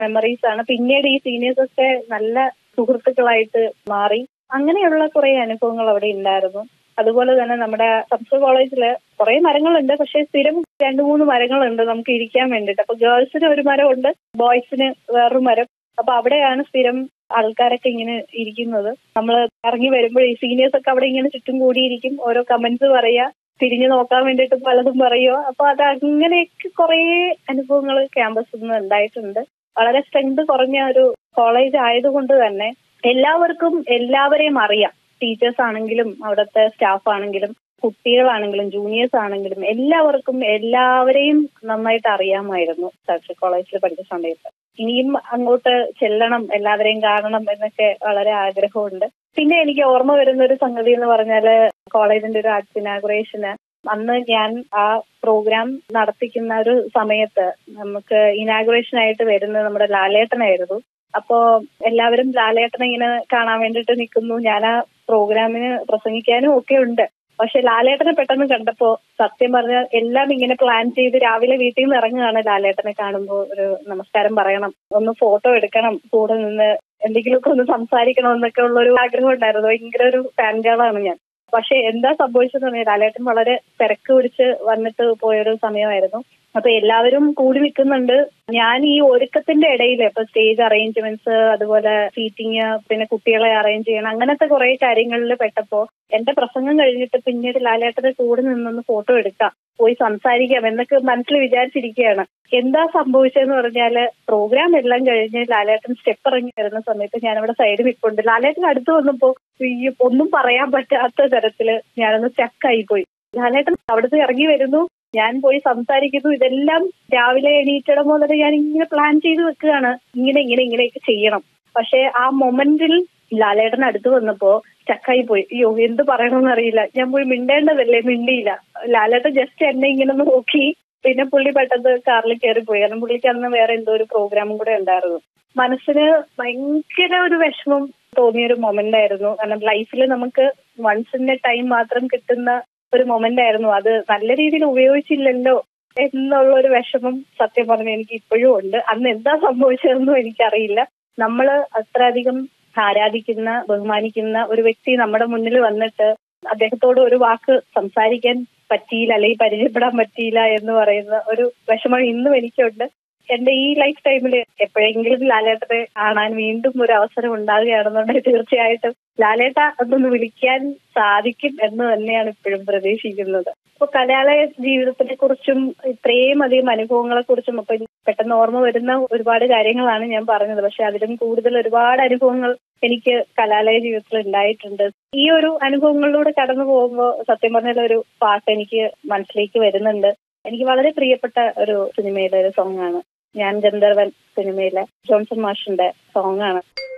memories ആണ് പിന്നീട് ഈ സീനിയേഴ്സ് ഒക്കെ നല്ല സുഹൃത്തുക്കളായിട്ട് മാറി അങ്ങനെയുള്ള കുറെ അനുഭവങ്ങൾ അവിടെ ഉണ്ടായിരുന്നു അതുപോലെ തന്നെ നമ്മുടെ സംസ്കൃത കോളേജില് കുറെ മരങ്ങളുണ്ട് പക്ഷെ സ്ഥിരം രണ്ടു മൂന്ന് മരങ്ങളുണ്ട് നമുക്ക് ഇരിക്കാൻ വേണ്ടിയിട്ട് അപ്പൊ ഗേൾസിന് ഒരു മരമുണ്ട് ബോയ്സിന് വേറൊരു മരം അപ്പൊ അവിടെയാണ് സ്ഥിരം ആൾക്കാരൊക്കെ ഇങ്ങനെ ഇരിക്കുന്നത് നമ്മൾ ഇറങ്ങി വരുമ്പോൾ ഈ സീനിയേഴ്സ് ഒക്കെ അവിടെ ഇങ്ങനെ ചുറ്റും കൂടിയിരിക്കും ഓരോ കമന്റ്സ് പറയാ തിരിഞ്ഞു നോക്കാൻ വേണ്ടിയിട്ട് പലതും പറയുമോ അപ്പൊ അത് അങ്ങനെയൊക്കെ കുറെ അനുഭവങ്ങൾ ക്യാമ്പസിൽ നിന്ന് ഉണ്ടായിട്ടുണ്ട് വളരെ സ്ട്രെങ്ത് കുറഞ്ഞ ഒരു കോളേജ് ആയതുകൊണ്ട് തന്നെ എല്ലാവർക്കും എല്ലാവരെയും അറിയാം ടീച്ചേഴ്സ് ആണെങ്കിലും അവിടുത്തെ സ്റ്റാഫ് ആണെങ്കിലും കുട്ടികളാണെങ്കിലും ജൂനിയേഴ്സ് ആണെങ്കിലും എല്ലാവർക്കും എല്ലാവരെയും നന്നായിട്ട് അറിയാമായിരുന്നു സർച്ച് കോളേജിൽ പഠിച്ച സമയത്ത് ഇനിയും അങ്ങോട്ട് ചെല്ലണം എല്ലാവരെയും കാണണം എന്നൊക്കെ വളരെ ആഗ്രഹമുണ്ട് പിന്നെ എനിക്ക് ഓർമ്മ വരുന്ന ഒരു സംഗതി എന്ന് പറഞ്ഞാല് കോളേജിന്റെ ഒരു ആർട്സ് ഇനാഗുറേഷന് അന്ന് ഞാൻ ആ പ്രോഗ്രാം നടത്തിക്കുന്ന ഒരു സമയത്ത് നമുക്ക് ഇനാഗുറേഷൻ ആയിട്ട് വരുന്നത് നമ്മുടെ ലാലേട്ടനായിരുന്നു അപ്പോ എല്ലാവരും ലാലേട്ടനെ ഇങ്ങനെ കാണാൻ വേണ്ടിയിട്ട് നിൽക്കുന്നു ഞാൻ ആ പ്രോഗ്രാമിന് പ്രസംഗിക്കാനും ഒക്കെ ഉണ്ട് പക്ഷെ ലാലേട്ടനെ പെട്ടെന്ന് കണ്ടപ്പോ സത്യം പറഞ്ഞാൽ എല്ലാം ഇങ്ങനെ പ്ലാൻ ചെയ്ത് രാവിലെ വീട്ടിൽ നിന്ന് ഇറങ്ങുകയാണ് ലാലേട്ടനെ കാണുമ്പോൾ ഒരു നമസ്കാരം പറയണം ഒന്ന് ഫോട്ടോ എടുക്കണം കൂടെ നിന്ന് എന്തെങ്കിലുമൊക്കെ ഒന്ന് സംസാരിക്കണം എന്നൊക്കെ ഉള്ള ഒരു ആഗ്രഹം ഉണ്ടായിരുന്നു ഭയങ്കര ഒരു ഫാൻ ഗേളാണ് ഞാൻ പക്ഷെ എന്താ സംഭവിച്ചതെന്ന് പറഞ്ഞാൽ ലാലേട്ടൻ വളരെ തിരക്ക് പിടിച്ച് വന്നിട്ട് പോയൊരു സമയമായിരുന്നു അപ്പൊ എല്ലാവരും കൂടി നിൽക്കുന്നുണ്ട് ഞാൻ ഈ ഒരുക്കത്തിന്റെ ഇടയിൽ ഇപ്പൊ സ്റ്റേജ് അറേഞ്ച്മെന്റ്സ് അതുപോലെ സീറ്റിംഗ് പിന്നെ കുട്ടികളെ അറേഞ്ച് ചെയ്യണം അങ്ങനത്തെ കുറെ കാര്യങ്ങളിൽ പെട്ടപ്പോ എന്റെ പ്രസംഗം കഴിഞ്ഞിട്ട് പിന്നീട് ലാലേട്ടന്റെ കൂടെ നിന്നൊന്ന് ഫോട്ടോ എടുക്കാം പോയി സംസാരിക്കാം എന്നൊക്കെ മനസ്സിൽ വിചാരിച്ചിരിക്കുകയാണ് എന്താ സംഭവിച്ചതെന്ന് പറഞ്ഞാല് പ്രോഗ്രാം എല്ലാം കഴിഞ്ഞ് ലാലേട്ടൻ സ്റ്റെപ്പ് ഇറങ്ങി വരുന്ന സമയത്ത് ഞാനവിടെ സൈഡിൽ നിൽപ്പുണ്ട് ലാലേട്ടൻ അടുത്ത് വന്നപ്പോ ഈ ഒന്നും പറയാൻ പറ്റാത്ത തരത്തില് ഞാനൊന്ന് സ്റ്റക്കായി പോയി ലാലേട്ടൻ അവിടുന്ന് ഇറങ്ങി വരുന്നു ഞാൻ പോയി സംസാരിക്കുന്നു ഇതെല്ലാം രാവിലെ എണീറ്റിടം മുതൽ ഞാൻ ഇങ്ങനെ പ്ലാൻ ചെയ്ത് വെക്കുകയാണ് ഇങ്ങനെ ഇങ്ങനെ ഇങ്ങനെയൊക്കെ ചെയ്യണം പക്ഷെ ആ മൊമെന്റിൽ ലാലേട്ടൻ അടുത്ത് വന്നപ്പോ സ്റ്റക്കായി പോയി അയ്യോ എന്ത് പറയണമെന്ന് അറിയില്ല ഞാൻ പോയി മിണ്ടേണ്ടതല്ലേ മിണ്ടിയില്ല ലാലേട്ടൻ ജസ്റ്റ് എന്നെ ഇങ്ങനെ ഒന്ന് നോക്കി പിന്നെ പുള്ളി പെട്ടെന്ന് കാറിൽ കയറി പോയി കാരണം പുള്ളിക്ക് അന്ന് വേറെ എന്തോ ഒരു പ്രോഗ്രാമും കൂടെ ഉണ്ടായിരുന്നു മനസ്സിന് ഭയങ്കര ഒരു വിഷമം തോന്നിയ ഒരു മൊമെന്റ് ആയിരുന്നു കാരണം ലൈഫിൽ നമുക്ക് വൺസ് ഇൻ എ ടൈം മാത്രം കിട്ടുന്ന ഒരു മൊമെന്റ് ആയിരുന്നു അത് നല്ല രീതിയിൽ ഉപയോഗിച്ചില്ലല്ലോ എന്നുള്ള ഒരു വിഷമം സത്യം പറഞ്ഞ എനിക്ക് ഇപ്പോഴും ഉണ്ട് അന്ന് എന്താ സംഭവിച്ചതെന്നും എനിക്കറിയില്ല നമ്മൾ അത്രയധികം ആരാധിക്കുന്ന ബഹുമാനിക്കുന്ന ഒരു വ്യക്തി നമ്മുടെ മുന്നിൽ വന്നിട്ട് അദ്ദേഹത്തോട് ഒരു വാക്ക് സംസാരിക്കാൻ പറ്റിയില്ല അല്ലെങ്കിൽ പരിചയപ്പെടാൻ പറ്റിയില്ല എന്ന് പറയുന്ന ഒരു വിഷമം ഇന്നും എനിക്കുണ്ട് എന്റെ ഈ ലൈഫ് ടൈമിൽ എപ്പോഴെങ്കിലും ലാലേട്ടനെ കാണാൻ വീണ്ടും ഒരു അവസരം ഉണ്ടാകുകയാണെന്നുണ്ടെങ്കിൽ തീർച്ചയായിട്ടും ലാലേട്ട എന്നൊന്ന് വിളിക്കാൻ സാധിക്കും എന്ന് തന്നെയാണ് ഇപ്പോഴും പ്രതീക്ഷിക്കുന്നത് ഇപ്പൊ കലാലയ ജീവിതത്തിനെ കുറിച്ചും ഇത്രയും അധികം അനുഭവങ്ങളെ കുറിച്ചും ഇപ്പൊ പെട്ടെന്ന് ഓർമ്മ വരുന്ന ഒരുപാട് കാര്യങ്ങളാണ് ഞാൻ പറഞ്ഞത് പക്ഷെ അതിലും കൂടുതൽ ഒരുപാട് അനുഭവങ്ങൾ എനിക്ക് കലാലയ ജീവിതത്തിൽ ഉണ്ടായിട്ടുണ്ട് ഈ ഒരു അനുഭവങ്ങളിലൂടെ കടന്നു പോകുമ്പോൾ സത്യം പറഞ്ഞാൽ ഒരു പാട്ട് എനിക്ക് മനസ്സിലേക്ക് വരുന്നുണ്ട് എനിക്ക് വളരെ പ്രിയപ്പെട്ട ഒരു സിനിമയിലെ ഒരു സോങ് ആണ് ഞാൻ ഗന്ധർവൻ സിനിമയിലെ ജോൺസൺ മാഷിന്റെ സോങ് ആണ്